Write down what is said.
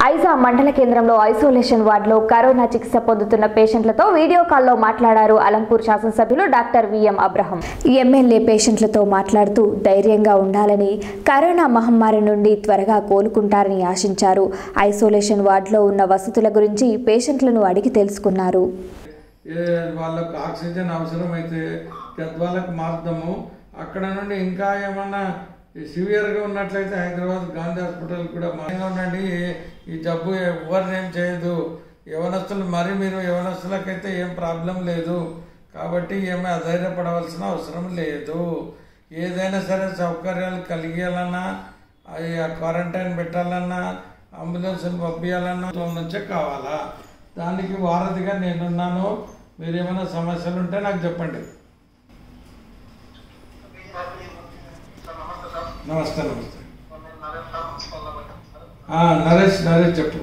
ఐజా మండల కేంద్రంలో ఐసోలేషన్ వార్డులో కరోనా చికిత్స పొందుతున్న పేషెంట్లతో వీడియో కాల్లో మాట్లాడారు అలంపూర్ శాసనసభ్యులు డాక్టర్ విఎం అబ్రహం ఎమ్మెల్యే పేషెంట్లతో మాట్లాడుతూ ధైర్యంగా ఉండాలని కరోనా మహమ్మారి నుండి త్వరగా కోలుకుంటారని ఆశించారు ఐసోలేషన్ వార్డులో ఉన్న వసతుల గురించి పేషెంట్లను అడిగి తెలుసుకున్నారు ఏ వాళ్ళకు ఆక్సిజన్ అవసరమైతే గద్వాలకు మారుద్దాము అక్కడ నుండి ఇంకా ఏమన్నా సివియర్గా ఉన్నట్లయితే హైదరాబాద్ గాంధీ హాస్పిటల్ కూడా మాగా ఉండండి ఈ జబ్బు ఎవరిని ఏం చేయదు యవనస్తులు మరి మీరు యవనస్తులకైతే ఏం ప్రాబ్లం లేదు కాబట్టి ఏమీ అధైర్యపడవలసిన అవసరం లేదు ఏదైనా సరే సౌకర్యాలు కలిగేయాలన్నా అవి క్వారంటైన్ పెట్టాలన్నా అంబులెన్స్ని పంపించాలన్నా నుంచే కావాలా దానికి వారధిగా నేనున్నాను మీరు ఏమైనా సమస్యలు ఉంటే నాకు చెప్పండి నమస్తే నమస్తే ఆ, నరేష్ నరేష్ చెప్పు